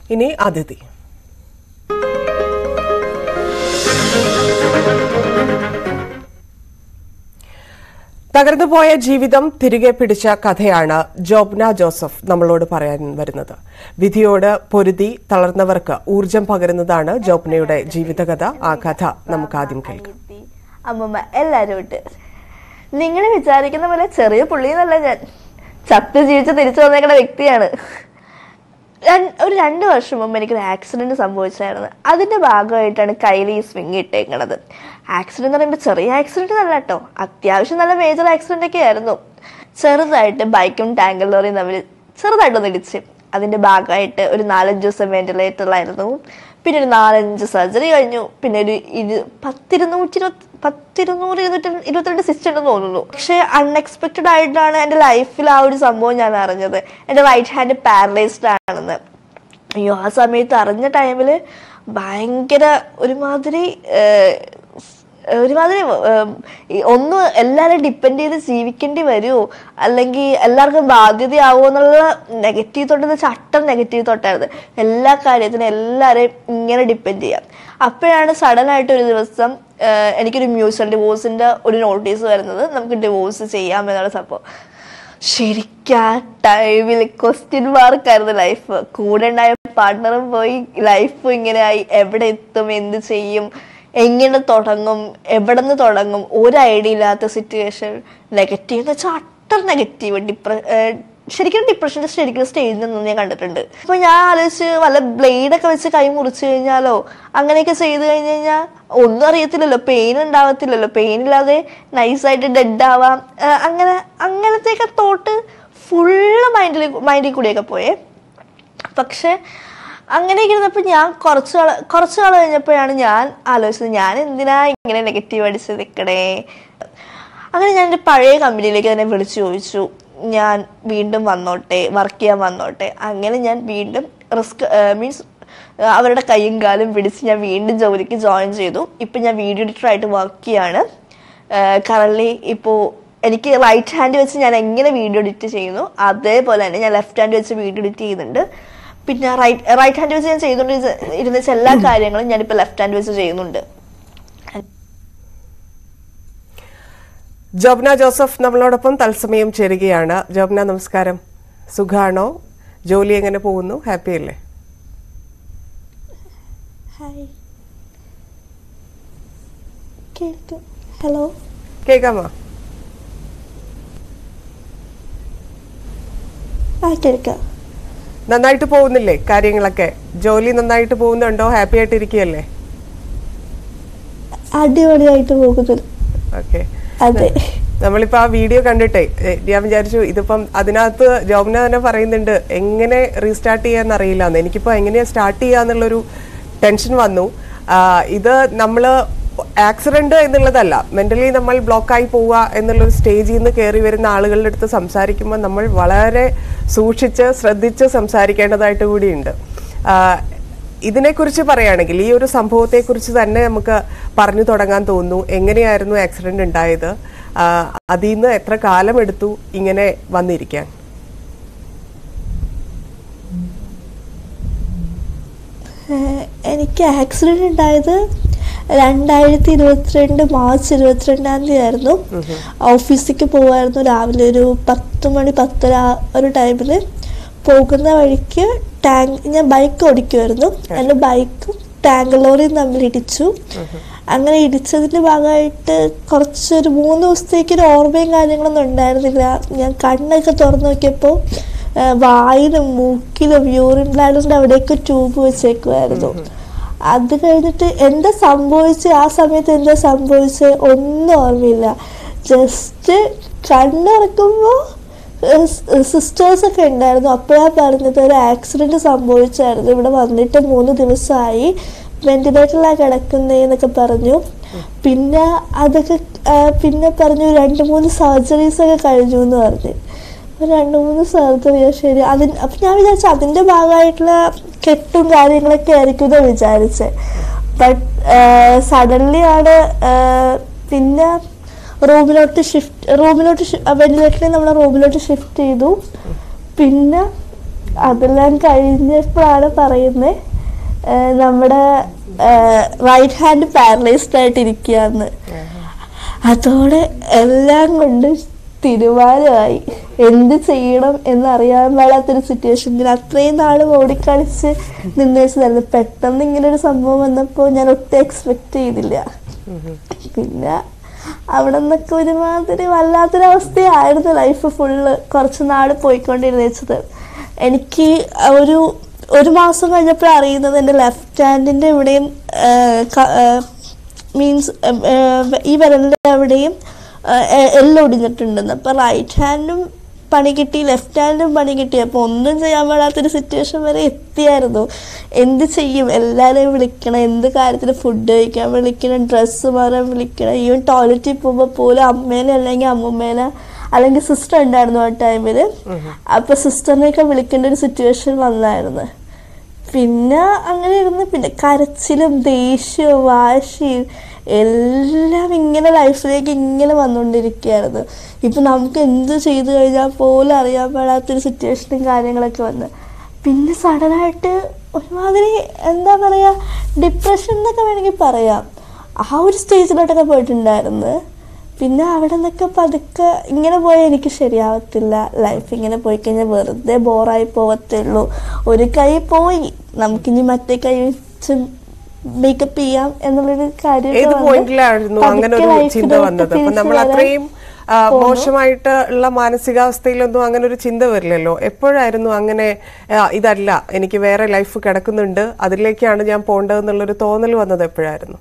ഇനി അതിഥി തകർന്നുപോയ ജീവിതം തിരികെ പിടിച്ച കഥയാണ് ജോബ്ന ജോസഫ് നമ്മളോട് പറയാൻ വരുന്നത് വിധിയോട് പൊരുതി തളർന്നവർക്ക് ഊർജം പകരുന്നതാണ് ജോബ്നയുടെ ജീവിതകഥ ആ കഥ നമുക്ക് ആദ്യം കേൾക്കാം അനിയത്തി, അമ്മമ്മ എല്ലാരും ഉണ്ട് നിങ്ങൾ വിചാരിക്കുന്ന പോലെ ചെറിയ പുള്ളിന്നല്ല ഞാൻ ചത്ത് ജീവിച്ച് തിരിച്ചു വന്നേക്കുന്ന വ്യക്തിയാണ് രൺ- ഒരു രണ്ട് വർഷം മുമ്പ് എനിക്കൊരു ആക്സിഡന്റ് സംഭവിച്ചായിരുന്നു അതിന്റെ ഭാഗമായിട്ടാണ് കയ്യിൽ ഈ സ്വിങ് ഇട്ടേക്കണത് ആക്സിഡന്റ് എന്ന് പറയുമ്പോൾ ചെറിയ ആക്സിഡന്റ് അല്ല കേട്ടോ അത്യാവശ്യം നല്ല മേജർ ആക്സിഡന്റ് ഒക്കെ ആയിരുന്നു ചെറുതായിട്ട് ബൈക്കും ടാങ്കർ ലോറിയും തമ്മിൽ ചെറുതായിട്ടൊന്ന് ഇടിച്ച് അതിന്റെ ഭാഗമായിട്ട് ഒരു നാലഞ്ച് ദിവസം വെന്റിലേറ്ററിലായിരുന്നു പിന്നെ ഒരു നാലഞ്ച് സർജറി കഴിഞ്ഞു പിന്നെ ഒരു ഇരു പത്തിരുന്നൂറ്റി ഇരുപത്തി പത്തിരുന്നൂറ് ഇരുന്നൂറ്റി ഇരുപത്തിരണ്ട് സിസ്റ്റം ഉണ്ടെന്ന് തോന്നുന്നു പക്ഷെ അൺഎക്സ്പെക്റ്റഡ് ആയിട്ടാണ് എൻ്റെ ലൈഫിൽ ആ ഒരു സംഭവം ഞാൻ അറിഞ്ഞത് എൻ്റെ റൈറ്റ് ഹാൻഡ് പാരലൈസ്ഡ് ആണെന്ന് അയ്യോ ആ സമയത്ത് അറിഞ്ഞ ടൈമിൽ ഭയങ്കര ഒരുമാതിരി ഏഹ്, ഒരുമാതിരി ഏഹ്, ഈ ഒന്ന് എല്ലാവരും ഡിപ്പെൻഡ് ചെയ്ത് ജീവിക്കേണ്ടി വരുമോ അല്ലെങ്കിൽ എല്ലാവർക്കും ബാധ്യതയാവോ എന്നുള്ള നെഗറ്റീവ് തൊട്ടെന്ന് വെച്ചാൽ അട്ടർ നെഗറ്റീവ് തൊട്ടായിരുന്നു എല്ലാ കാര്യത്തിനും എല്ലാവരെയും ഇങ്ങനെ ഡിപ്പെൻഡ് ചെയ്യാം അപ്പോഴാണ് സഡൻ ആയിട്ട് ഒരു ദിവസം ഏഹ്, എനിക്കൊരു മ്യൂച്വൽ ഡിവോഴ്സിന്റെ ഒരു നോട്ടീസ് വരുന്നത് നമുക്ക് ഡിവോഴ്സ് ചെയ്യാം എന്നുള്ള സംഭവം ശരിക്കും ആ ടൈമിൽ ക്വസ്റ്റ്യൻ മാർക്കായിരുന്നു ലൈഫ് കൂടെ ഉണ്ടായ പാർട്ട്ണറും പോയി ലൈഫും ഇങ്ങനെ ആയി എവിടെ എത്തും എന്ത് ചെയ്യും എങ്ങനെ തുടങ്ങും എവിടെ നിന്ന് തുടങ്ങും ഒരു ഐഡിയ ഇല്ലാത്ത സിറ്റുവേഷൻ നെഗറ്റീവ് എന്ന് വെച്ചാൽ അട്ടർ നെഗറ്റീവ് ഡിപ്ര ശരിക്കും ഡിപ്രഷൻ്റെ ശരിക്കും സ്റ്റേജിൽ നിന്നും ഞാൻ കണ്ടിട്ടുണ്ട് അപ്പൊ ഞാൻ ആലോചിച്ച് വല്ല ബ്ലേഡൊക്കെ വെച്ച് കൈ മുറിച്ച് കഴിഞ്ഞാലോ അങ്ങനെയൊക്കെ ചെയ്ത് കഴിഞ്ഞ് കഴിഞ്ഞാൽ ഒന്നും അറിയത്തില്ലല്ലോ പെയിൻ ഉണ്ടാവത്തില്ലല്ലോ പെയിൻ ഇല്ലാതെ നൈസായിട്ട് ഡെഡ് ആവാം ആ, അങ്ങനെ അങ്ങനത്തെയൊക്കെ തോട്ട് ഫുള്ള് മൈൻഡിൽ മൈൻഡിൽ കൂടിയൊക്കെ പോയേ പക്ഷെ അങ്ങനെയൊക്കെ ഇരുന്നപ്പോൾ ഞാൻ കുറച്ച് നാൾ കുറച്ച് നാൾ കഴിഞ്ഞപ്പോഴാണ് ഞാൻ ആലോചിച്ചത് ഞാൻ എന്തിനാ ഇങ്ങനെ നെഗറ്റീവ് അടിച്ച് നിൽക്കണേ അങ്ങനെ ഞാൻ എൻ്റെ പഴയ കമ്പനിയിലേക്ക് തന്നെ വിളിച്ചു ചോദിച്ചു ഞാൻ വീണ്ടും വന്നോട്ടെ വർക്ക് ചെയ്യാൻ വന്നോട്ടെ അങ്ങനെ ഞാൻ വീണ്ടും റിസ്ക് മീൻസ് അവരുടെ കൈയും കാലും പിടിച്ച് ഞാൻ വീണ്ടും ജോലിക്ക് ജോയിൻ ചെയ്തു ഇപ്പം ഞാൻ വീഡിയോ എഡിറ്ററായിട്ട് വർക്ക് ചെയ്യാണ് കറൻലി ഇപ്പോൾ എനിക്ക് റൈറ്റ് ഹാൻഡ് വെച്ച് ഞാൻ എങ്ങനെ വീഡിയോ എഡിറ്റ് ചെയ്യുന്നു അതേപോലെ തന്നെ ഞാൻ ലെഫ്റ്റ് ഹാൻഡ് വെച്ച് വീഡിയോ എഡിറ്റ് ചെയ്യുന്നുണ്ട് പിന്നെ റൈറ്റ് റൈറ്റ് ഹാൻഡ് വെച്ച് ഞാൻ ചെയ്തുകൊണ്ട് ഇരുന്ന വെച്ച എല്ലാ കാര്യങ്ങളും ഞാനിപ്പോൾ ലെഫ്റ്റ് ഹാൻഡ് വെച്ച് ചെയ്യുന്നുണ്ട് ജോബ്ന ജോസഫ് നമ്മളോടൊപ്പം തത്സമയം ചേരുകയാണ് ജോബ്ന നമസ്കാരം സുഖാണോ ജോലി എങ്ങനെ പോകുന്നു ഹാപ്പി അല്ലേ ഹായ് കേൾക്കും ഹലോ കേൾക്കാമോ ആ കേൾക്കാം നന്നായിട്ട് പോകുന്നില്ലേ കാര്യങ്ങളൊക്കെ ജോലി നന്നായിട്ട് പോകുന്നുണ്ടോ ഹാപ്പി ആയിട്ട് ഇരിക്കുകയല്ലേ അടിപൊളിയായിട്ട് പോകുന്നത് ഓക്കെ അതെ നമ്മളിപ്പോ ആ വീഡിയോ കണ്ടിട്ടേ ഏ, ഞാൻ വിചാരിച്ചു ഇതിപ്പം അതിനകത്ത് ജോബ്ന തന്നെ പറയുന്നുണ്ട് എങ്ങനെ റീസ്റ്റാർട്ട് ചെയ്യാന്ന് അറിയില്ല എന്ന് എനിക്കിപ്പോ എങ്ങനെയാ സ്റ്റാർട്ട് ചെയ്യാന്നുള്ളൊരു ടെൻഷൻ വന്നു ആ, ഇത് നമ്മള് ആക്സിഡന്റ് എന്നുള്ളതല്ല മെന്റലി നമ്മൾ ബ്ലോക്കായി പോവുക എന്നുള്ളൊരു സ്റ്റേജിൽ നിന്ന് കയറി വരുന്ന ആളുകളുടെ അടുത്ത് സംസാരിക്കുമ്പോൾ നമ്മൾ വളരെ സൂക്ഷിച്ച് ശ്രദ്ധിച്ച് സംസാരിക്കേണ്ടതായിട്ട് കൂടിയുണ്ട് ആ, ഇതിനെക്കുറിച്ച് പറയുകയാണെങ്കിൽ ഈ ഒരു സംഭവത്തെക്കുറിച്ച് തന്നെ നമുക്ക് പറഞ്ഞു തുടങ്ങാൻ തോന്നുന്നു എങ്ങനെയായിരുന്നു ആക്സിഡന്റ് ഉണ്ടായത് ആ, അതിൽ നിന്ന് എത്ര കാലം എടുത്തു ഇങ്ങനെ വന്നിരിക്കാൻ ഏഹ് എനിക്ക് ആക്സിഡന്റ് ഉണ്ടായത് രണ്ടായിരത്തി ഇരുപത്തിരണ്ട് മാർച്ച് ഇരുപത്തിരണ്ടാം തീയതി ആയിരുന്നു ഓഫീസിലേക്ക് പോവായിരുന്നു രാവിലെ ഒരു പത്ത് മണി പത്തര ആ ഒരു ടൈമിൽ പോകുന്ന വഴിക്ക് ടാങ്ക് ഞാൻ ബൈക്ക് ഓടിക്കുമായിരുന്നു എൻ്റെ ബൈക്കും ടാങ്ക് ലോറിയും തമ്മിൽ ഇടിച്ചു അങ്ങനെ ഇടിച്ചതിന്റെ ഭാഗമായിട്ട് കുറച്ചൊരു മൂന്ന് ദിവസത്തേക്ക് ഒരു ഓർമ്മയും കാര്യങ്ങളൊന്നും ഉണ്ടായിരുന്നില്ല ഞാൻ കണ്ണൊക്കെ തുറന്നു നോക്കിയപ്പോൾ വായിലും മൂക്കിലും യൂറിൻ ബ്ലാഡറിന്റെ അവിടെയൊക്കെ ട്യൂബ് വെച്ചേക്കുമായിരുന്നു അത് കഴിഞ്ഞിട്ട് എന്താ സംഭവിച്ചത് ആ സമയത്ത് എന്താ സംഭവിച്ചത് ഒന്നും ഓർമ്മയില്ല ജസ്റ്റ് കണ്ണിറക്കുമ്പോൾ സിസ്റ്റേഴ്സ് ഒക്കെ ഉണ്ടായിരുന്നു അപ്പോഴാണ് പറഞ്ഞത് ഒരു ആക്സിഡന്റ് സംഭവിച്ചായിരുന്നു ഇവിടെ വന്നിട്ട് മൂന്ന് ദിവസമായി വെന്റിലേറ്ററിലാണ് കിടക്കുന്നതെന്നൊക്കെ പറഞ്ഞു പിന്നെ അതൊക്കെ ആ, പിന്നെ പറഞ്ഞു രണ്ട് മൂന്ന് സർജറീസ് ഒക്കെ കഴിഞ്ഞു എന്ന് പറഞ്ഞു ഒരു രണ്ട് മൂന്ന് സർജറിയോ ശരി അതിന് അപ്പം ഞാൻ വിചാരിച്ചു അതിൻ്റെ ഭാഗമായിട്ടുള്ള കെട്ടും കാര്യങ്ങളൊക്കെ ആയിരിക്കും എന്ന് വിചാരിച്ചത് ബട്ട് സഡൻലി ആണ് ആ, പിന്നെ റൂമിലോട്ട് ഷിഫ്റ്റ് റൂമിലോട്ട് വെന്റിലേറ്ററിൽ നമ്മൾ റൂമിലോട്ട് ഷിഫ്റ്റ് ചെയ്തു പിന്നെ അതെല്ലാം കഴിഞ്ഞപ്പോഴാണ് പറയുന്നത് നമ്മുടെ റൈറ്റ് ഹാൻഡ് പാരലൈസ്ഡ് ആയിട്ട് ഇരിക്കുകയെന്ന് അതോടെ എല്ലാം കൊണ്ട് തീരുമാനമായി എന്ത് ചെയ്യണം എന്നറിയാൻ പാടാത്തൊരു സിറ്റുവേഷനിൽ അത്രയും നാൾ ഓടിക്കളിച്ച് നിന്നേച്ചതായിരുന്നു പെട്ടെന്ന് ഇങ്ങനെ ഒരു സംഭവം വന്നപ്പോൾ ഞാൻ ഒട്ടും എക്സ്പെക്ട് ചെയ്തില്ല പിന്നെ അവിടെ നിന്നൊക്കെ ഒരുമാതിരി വല്ലാത്തൊരവസ്ഥയായിരുന്നു ലൈഫ് ഫുള്ള് കുറച്ച് നാൾ പോയിക്കൊണ്ടിരുന്നത് എനിക്ക് ഒരു ഒരു മാസം കഴിഞ്ഞപ്പോൾ അറിയുന്നത് എൻ്റെ ലെഫ്റ്റ് ഹാൻഡിൻ്റെ ഇവിടെയും മീൻസ് ഈ വിരലിൻ്റെ എവിടെയും എല്ലാം ഒടിഞ്ഞിട്ടുണ്ടെന്ന് അപ്പോൾ റൈറ്റ് ഹാൻഡും പണി കിട്ടി ലെഫ്റ്റ് ഹാൻഡും പണി കിട്ടി അപ്പോൾ ഒന്നും ചെയ്യാൻ പാടാത്തൊരു സിറ്റുവേഷൻ വരെ എത്തിയായിരുന്നു എന്ത് ചെയ്യും എല്ലാവരെയും വിളിക്കണം എന്ത് കാര്യത്തിന് ഫുഡ് കഴിക്കാൻ വിളിക്കണം ഡ്രസ്സ് മാറാൻ വിളിക്കണം ഈവൻ ടോയ്ലറ്റിൽ പോകുമ്പോൾ പോലും അമ്മേനെ അല്ലെങ്കിൽ അമ്മൂമ്മേനെ അല്ലെങ്കിൽ സിസ്റ്റർ ഉണ്ടായിരുന്നു ആ ടൈമിൽ അപ്പോൾ സിസ്റ്ററിനെയൊക്കെ വിളിക്കേണ്ട ഒരു സിറ്റുവേഷൻ വന്നായിരുന്നു പിന്നെ അങ്ങനെ ഇരുന്ന് പിന്നെ കരച്ചിലും ദേഷ്യവും വാശിയും എല്ലാം ഇങ്ങനെ ലൈഫിലേക്ക് ഇങ്ങനെ വന്നുകൊണ്ടിരിക്കുകയായിരുന്നു ഇപ്പം നമുക്ക് എന്ത് ചെയ്തു കഴിഞ്ഞാൽ പോലും അറിയാൻ പാടാത്തൊരു സിറ്റുവേഷനും കാര്യങ്ങളൊക്കെ വന്ന് പിന്നെ സഡനായിട്ട് ഒരുമാതിരി എന്താ പറയുക ഡിപ്രഷൻ എന്നൊക്കെ വേണമെങ്കിൽ പറയാം ആ ഒരു സ്റ്റേജിലോട്ടൊക്കെ പോയിട്ടുണ്ടായിരുന്നു പിന്നെ അവിടെ നിന്നൊക്കെ പതുക്കെ ഇങ്ങനെ പോയാൽ എനിക്ക് ശരിയാവത്തില്ല ലൈഫ് ഇങ്ങനെ പോയി കഴിഞ്ഞാൽ വെറുതെ ബോറായി പോവത്തേ ഉള്ളൂ ഒരു കൈ പോയി നമുക്കിനി മറ്റേ കൈ വെച്ച് മേക്കപ്പ് ചെയ്യാം എന്നുള്ളൊരു കാര്യം ഏത് പോയിന്റിലായിരുന്നു അങ്ങനെ ഒരു ചിന്ത വന്നത് അപ്പൊ നമ്മൾ അത്രയും ആ, മോശമായിട്ട് ഉള്ള മാനസികാവസ്ഥയിലൊന്നും അങ്ങനെ ഒരു ചിന്ത വരില്ലല്ലോ എപ്പോഴായിരുന്നു അങ്ങനെ ആ, ഇതല്ല എനിക്ക് വേറെ ലൈഫ് കിടക്കുന്നുണ്ട് അതിലേക്കാണ് ഞാൻ പോകേണ്ടതെന്നുള്ളൊരു തോന്നൽ വന്നത് എപ്പോഴായിരുന്നു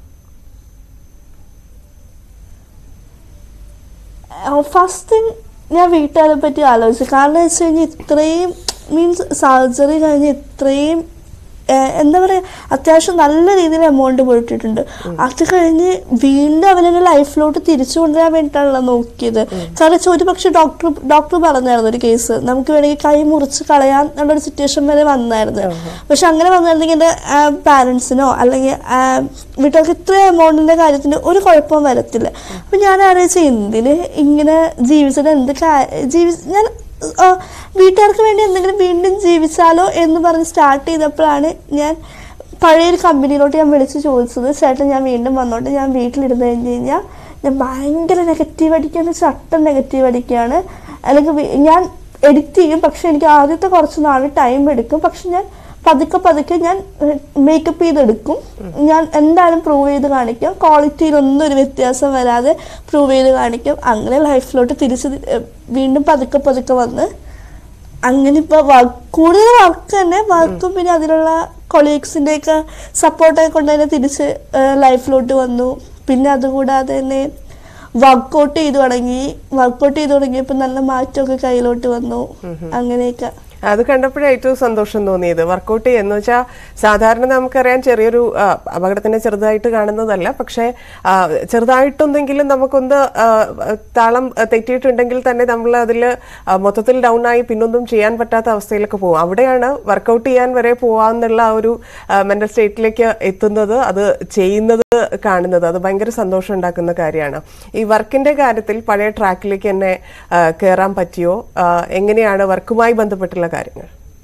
ഫസ്റ്റ് തിങ് ഞാൻ വീട്ടുകാരെ പറ്റി ആലോചിച്ചു കാരണം വെച്ച് കഴിഞ്ഞാൽ ഇത്രയും മീൻസ് സർജറി കഴിഞ്ഞ് ഇത്രയും ഏഹ്, എന്താ പറയുക അത്യാവശ്യം നല്ല രീതിയിൽ എമൗണ്ട് പോയിട്ടിട്ടുണ്ട് അത് കഴിഞ്ഞ് വീണ്ടും അവരുടെ ലൈഫിലോട്ട് തിരിച്ചു കൊണ്ടുവരാൻ വേണ്ടിയിട്ടാണല്ലോ നോക്കിയത് കാരണം വെച്ചാൽ ഒരു പക്ഷേ ഡോക്ടർ ഡോക്ടർ പറഞ്ഞായിരുന്നു ഒരു കേസ് നമുക്ക് വേണമെങ്കിൽ കൈ മുറിച്ച് കളയാൻ എന്നുള്ളൊരു സിറ്റുവേഷൻ വരെ വന്നായിരുന്നു പക്ഷെ അങ്ങനെ വന്നിരുന്നെങ്കിൽ എൻ്റെ പാരൻസിനോ അല്ലെങ്കിൽ ആ, വീട്ടുകാർക്ക് ഇത്ര എമൗണ്ടിൻ്റെ കാര്യത്തിന് ഒരു കുഴപ്പവും വരത്തില്ല അപ്പം ഞാൻ ആലോചിച്ച എന്തിന് ഇങ്ങനെ ജീവിച്ചിട്ട് എന്ത് കാ- ജീവി ഞാൻ ആ, വീട്ടുകാർക്ക് വേണ്ടി എന്തെങ്കിലും വീണ്ടും ജീവിച്ചാലോ എന്ന് പറഞ്ഞ് സ്റ്റാർട്ട് ചെയ്തപ്പോഴാണ് ഞാൻ പഴയൊരു കമ്പനിയിലോട്ട് ഞാൻ വിളിച്ച് ചോദിച്ചത് ചേട്ടൻ ഞാൻ വീണ്ടും വന്നോട്ട് ഞാൻ വീട്ടിലിരുന്ന് കഴിഞ്ഞ് കഴിഞ്ഞാൽ ഞാൻ ഭയങ്കര നെഗറ്റീവ് അടിക്കുകയാണ് ചട്ടം നെഗറ്റീവ് അടിക്കുകയാണ് അല്ലെങ്കിൽ വി- ഞാൻ എഡിറ്റ് ചെയ്യും പക്ഷെ എനിക്ക് ആദ്യത്തെ കുറച്ച് നാൾ ടൈം എടുക്കും പക്ഷെ ഞാൻ പതുക്കെ പതുക്കെ ഞാൻ മേക്കപ്പ് ചെയ്തെടുക്കും ഞാൻ എന്തായാലും പ്രൂവ് ചെയ്ത് കാണിക്കും ക്വാളിറ്റിയിലൊന്നും ഒരു വ്യത്യാസം വരാതെ പ്രൂവ് ചെയ്ത് കാണിക്കും അങ്ങനെ ലൈഫിലോട്ട് തിരിച്ച് തി- ഏഹ് വീണ്ടും പതുക്കെ പതുക്കെ വന്ന് അങ്ങനെ ഇപ്പോൾ കൂടുതൽ വർക്ക് തന്നെ വർക്കും പിന്നെ അതിലുള്ള കൊളീഗ്സിൻ്റെയൊക്കെ സപ്പോർട്ടൊക്കെ കൊണ്ട് തന്നെ തിരിച്ച് ലൈഫിലോട്ട് വന്നു പിന്നെ അതുകൂടാതെ തന്നെ വർക്കൗട്ട് ചെയ്തു തുടങ്ങി വർക്കൗട്ട് ചെയ്തു തുടങ്ങിയപ്പോൾ നല്ല മാറ്റമൊക്കെ കയ്യിലോട്ട് വന്നു അങ്ങനെയൊക്കെ അത് കണ്ടപ്പോഴേ ഏറ്റവും സന്തോഷം തോന്നിയത് വർക്കൗട്ട് ചെയ്യുന്ന വെച്ചാൽ സാധാരണ നമുക്കറിയാം ചെറിയൊരു ആ, അപകടത്തിനെ ചെറുതായിട്ട് കാണുന്നതല്ല പക്ഷേ ആ, ചെറുതായിട്ടൊന്നെങ്കിലും നമുക്കൊന്ന് ആ, താളം തെറ്റിയിട്ടുണ്ടെങ്കിൽ തന്നെ നമ്മൾ അതിൽ മൊത്തത്തിൽ ഡൗൺ ആയി പിന്നൊന്നും ചെയ്യാൻ പറ്റാത്ത അവസ്ഥയിലൊക്കെ പോകും അവിടെയാണ് വർക്കൗട്ട് ചെയ്യാൻ വരെ പോവാന്നുള്ള ആ ഒരു മെന്റൽ സ്റ്റേറ്റിലേക്ക് എത്തുന്നത് അത് ചെയ്യുന്നത് കാണുന്നത് അത് ഭയങ്കര സന്തോഷം ഉണ്ടാക്കുന്ന കാര്യമാണ് ഈ വർക്കിന്റെ കാര്യത്തിൽ പഴയ ട്രാക്കിലേക്ക് തന്നെ ആ, കയറാൻ പറ്റിയോ ആ, എങ്ങനെയാണ് വർക്കുമായി ബന്ധപ്പെട്ടുള്ള കാര്യങ്ങൾ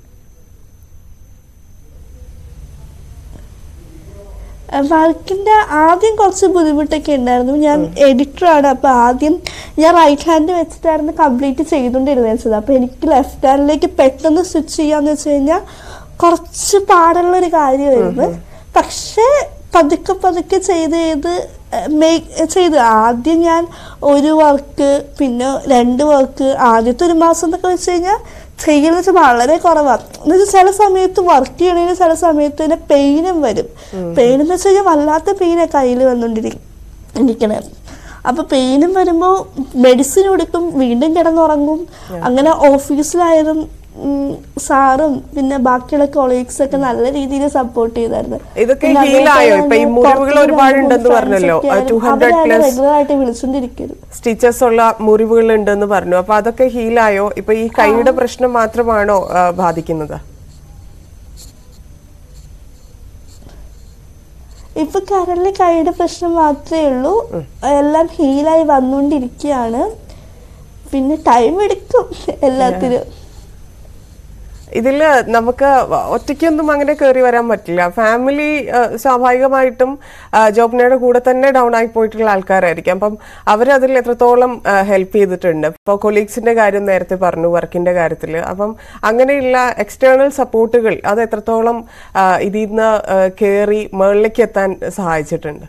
വർക്കിന്റെ ആദ്യം കുറച്ച് ബുദ്ധിമുട്ടൊക്കെ ഉണ്ടായിരുന്നു ഞാൻ എഡിറ്ററാണ് അപ്പൊ ആദ്യം ഞാൻ റൈറ്റ് ഹാൻഡ് വെച്ചിട്ടായിരുന്നു കംപ്ലീറ്റ് ചെയ്തുകൊണ്ടിരുന്നത് അപ്പൊ എനിക്ക് ലെഫ്റ്റ് ഹാൻഡിലേക്ക് പെട്ടെന്ന് സ്വിച്ച് ചെയ്യാന്ന് വെച്ച് കഴിഞ്ഞാൽ കുറച്ച് പാടുള്ള ഒരു കാര്യമായിരുന്നു പക്ഷേ പതുക്കെ പതുക്കെ ചെയ്ത് ചെയ്ത് മേക്ക് ചെയ്ത് ആദ്യം ഞാൻ ഒരു വർക്ക് പിന്നെ രണ്ട് വർക്ക് ആദ്യത്തെ ഒരു മാസം എന്നൊക്കെ വെച്ച് കഴിഞ്ഞാൽ ചെയ്യുന്നത് വെച്ചാൽ വളരെ കുറവാണ് എന്ന് വെച്ചാൽ ചില സമയത്ത് വർക്ക് ചെയ്യണമെങ്കിൽ ചില സമയത്ത് തന്നെ പെയിനും വരും പെയിൻ എന്ന് വെച്ച് കഴിഞ്ഞാൽ വല്ലാത്ത പെയിനാണ് കയ്യിൽ വന്നുകൊണ്ടിരിക്കും ഇരിക്കണേ അപ്പൊ പെയിനും വരുമ്പോൾ മെഡിസിൻ കൊടുക്കും വീണ്ടും കിടന്നുറങ്ങും അങ്ങനെ ഓഫീസിലായാലും ഉം, സാറും പിന്നെ ബാക്കിയുള്ള കൊളീഗ്സ് ഒക്കെ നല്ല രീതിയിൽ സപ്പോർട്ട് ചെയ്തായിരുന്നു ഇതൊക്കെ പിന്നെ heal ആയോ? അതേപോലെ ഇപ്പൊ ഈ തന്നെ മുറിവുകൾ പുറത്തുനിന്ന് ഒരുപാടുണ്ടെന്ന് friends പറഞ്ഞല്ലോ. ഒക്കെ ആയാലും 200 അവരെ plus. regular ആയിട്ട് വിളിച്ചോണ്ടിരിക്കരുത് സ്റ്റിച്ചസ് ഉള്ള മുറിവുകൾ ഉണ്ടെന്ന് പറഞ്ഞു അപ്പൊ അതൊക്കെ ഹീലായോ ഇപ്പൊ ഈ കൈയുടെ പ്രശ്നം മാത്രമാണോ ആ, ബാധിക്കുന്നത് ഇപ്പൊ കരളിൽ കൈയുടെ പ്രശ്നം മാത്രമേ ഉള്ളൂ എല്ലാം ഹീലായി വന്നുകൊണ്ടിരിക്കുകയാണ് പിന്നെ ടൈം എടുക്കും എല്ലാത്തിനും ഇതിൽ നമുക്ക് ഒറ്റയ്ക്കൊന്നും അങ്ങനെ കയറി വരാൻ പറ്റില്ല ഫാമിലി സ്വാഭാവികമായിട്ടും ആ, ജോബ്നയുടെ കൂടെ തന്നെ ഡൗൺ ആയി പോയിട്ടുള്ള ആൾക്കാരായിരിക്കും അപ്പം അവരതിൽ എത്രത്തോളം ഹെൽപ്പ് ചെയ്തിട്ടുണ്ട് ഇപ്പോൾ കൊലീഗ്സിന്റെ കാര്യം നേരത്തെ പറഞ്ഞു വർക്കിന്റെ കാര്യത്തിൽ അപ്പം അങ്ങനെയുള്ള എക്സ്റ്റേണൽ സപ്പോർട്ടുകൾ അത് എത്രത്തോളം ആ, ഇതിൽ നിന്ന് കയറി മുകളിലേക്ക് എത്താൻ സഹായിച്ചിട്ടുണ്ട്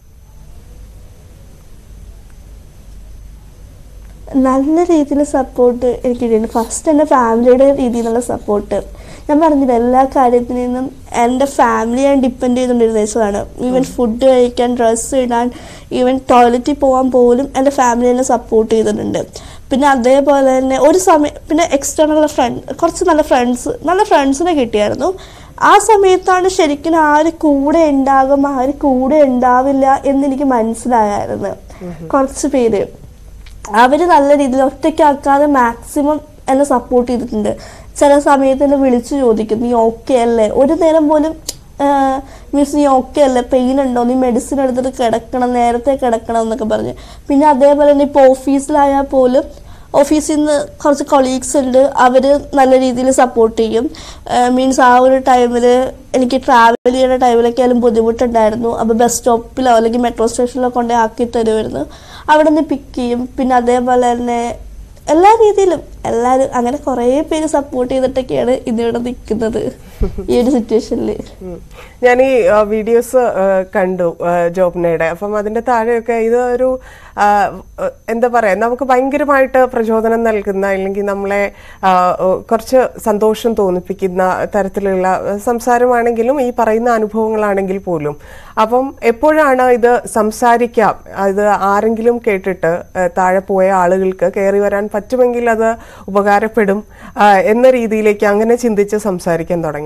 നല്ല രീതിയിൽ സപ്പോർട്ട് എനിക്ക് കിട്ടിയിട്ടുണ്ട് ഫസ്റ്റ് എൻ്റെ ഫാമിലിയുടെ രീതിയിലുള്ള സപ്പോർട്ട് ഞാൻ പറഞ്ഞില്ല എല്ലാ കാര്യത്തിൽ നിന്നും എൻ്റെ ഫാമിലി ഞാൻ ഡിപ്പെൻഡ് ചെയ്തുകൊണ്ടിരുന്ന ദിവസമാണ് ഈവൻ ഫുഡ് കഴിക്കാൻ ഡ്രസ്സ് ഇടാൻ ഈവൻ ടോയ്ലറ്റിൽ പോകാൻ പോലും എൻ്റെ ഫാമിലി എന്നെ സപ്പോർട്ട് ചെയ്തിട്ടുണ്ട് പിന്നെ അതേപോലെ തന്നെ ഒരു സമയം പിന്നെ എക്സ്റ്റേണൽ ഫ്രണ്ട് കുറച്ച് നല്ല ഫ്രണ്ട്സ് നല്ല ഫ്രണ്ട്സിനെ കിട്ടിയായിരുന്നു ആ സമയത്താണ് ശരിക്കും ആര് കൂടെ ഉണ്ടാകും ആര് കൂടെ ഉണ്ടാവില്ല എന്നെനിക്ക് മനസ്സിലായായിരുന്നു കുറച്ച് പേര് അവര് നല്ല രീതിയിൽ ഒറ്റയ്ക്കാക്കാതെ മാക്സിമം എന്നെ സപ്പോർട്ട് ചെയ്തിട്ടുണ്ട് ചില സമയത്ത് എന്നെ വിളിച്ചു ചോദിക്കും നീ ഓക്കെ അല്ലേ ഒരു നേരം പോലും മീൻസ് നീ ഓക്കെ അല്ലേ പെയിൻ ഉണ്ടോ നീ മെഡിസിൻ എടുത്തിട്ട് കിടക്കണം നേരത്തെ കിടക്കണം എന്നൊക്കെ പറഞ്ഞ് പിന്നെ അതേപോലെ തന്നെ ഇപ്പോൾ ഓഫീസിലായാൽ പോലും ഓഫീസിൽ നിന്ന് കുറച്ച് കൊളീഗ്സ് ഉണ്ട് അവർ നല്ല രീതിയിൽ സപ്പോർട്ട് ചെയ്യും മീൻസ് ആ ഒരു ടൈമിൽ എനിക്ക് ട്രാവൽ ചെയ്യുന്ന ടൈമിലൊക്കെ ആയാലും ബുദ്ധിമുട്ടുണ്ടായിരുന്നു അപ്പോൾ ബസ് സ്റ്റോപ്പിലോ അല്ലെങ്കിൽ മെട്രോ സ്റ്റേഷനിലോ കൊണ്ടേ ആക്കി തരുമായിരുന്നു അവിടെ നിന്ന് പിക്ക് ചെയ്യും പിന്നെ അതേപോലെ തന്നെ എല്ലാ രീതിയിലും എല്ലാവരും അങ്ങനെ കുറേ പേര് സപ്പോർട്ട് ചെയ്തിട്ടൊക്കെയാണ് ഇന്നിവിടെ നിൽക്കുന്നത് ഈ ഒരു സിറ്റുവേഷനിൽ ഉം. ഞാൻ ഈ വീഡിയോസ് കണ്ടു ആ, ജോബ്നയുടെ അപ്പം അതിന്റെ താഴെയൊക്കെ ഇത് ഒരു ആ, ആ, എന്താ പറയാ നമുക്ക് ഭയങ്കരമായിട്ട് പ്രചോദനം നൽകുന്ന അല്ലെങ്കിൽ നമ്മളെ ആ, ഓ, കുറച്ച് സന്തോഷം തോന്നിപ്പിക്കുന്ന തരത്തിലുള്ള ആ, സംസാരമാണെങ്കിലും ഈ പറയുന്ന അനുഭവങ്ങളാണെങ്കിൽ പോലും അപ്പം എപ്പോഴാണ് ഇത് സംസാരിക്കാം ഇത് ആരെങ്കിലും കേട്ടിട്ട് ആ, താഴെ പോയ ആളുകൾക്ക് കയറി വരാൻ പറ്റുമെങ്കിൽ അത് ഉപകാരപ്പെടും ആ, എന്ന രീതിയിലേക്ക് അങ്ങനെ ചിന്തിച്ച് സംസാരിക്കാൻ തുടങ്ങിയത്